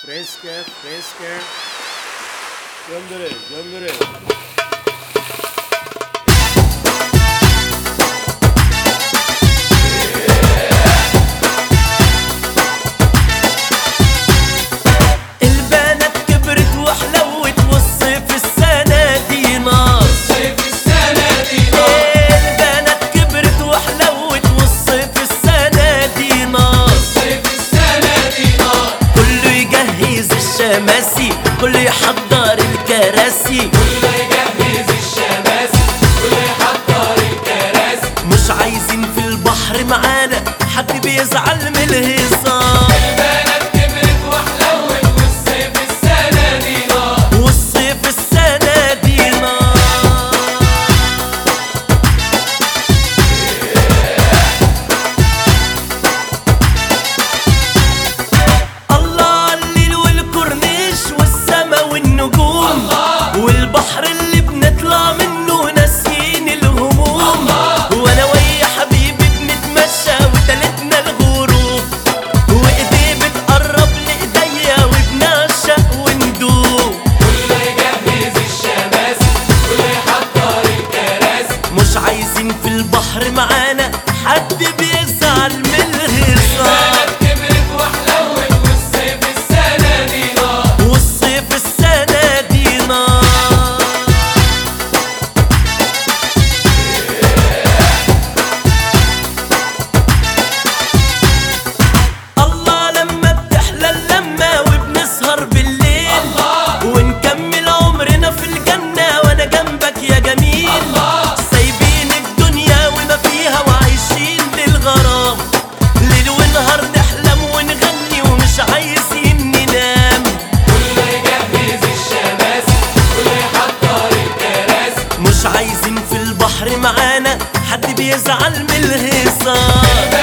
fresche, fresche. Gönderi, gönderi. البنات كبرت وحلوت والصيف السنة دي نار إيه البنات كبرت وحلوت والصيف السنة دي نار كله يجهز الشماسي كله يحضر الكراسي مش عايزين في البحر معانا حد بيزعل من الهزار والصيف السنة دي نار الله على الليل والكورنيش والسما والنجوم والبحر اللي بنطلع منه ناسيين الهموم وانا ويا حبيبي بنتمشى وتالتنا الغروب وايديه بتقرب لايديا وبنعشق وندوب مش عايزين في البحر معانا حد بيزعل من الهزار والصيف السنة دي نار الله لما بتحلى اللمة وبنسهر بالليل ونكمل عمرنا في الجنة وانا جنبك يا جميل سايبين الدنيا وما فيها وعايشين للغرام ليل ونهار نحلم ونغني ومش عايزين ننام مش عايزين في البحر معانا حد بيزعل من الهزار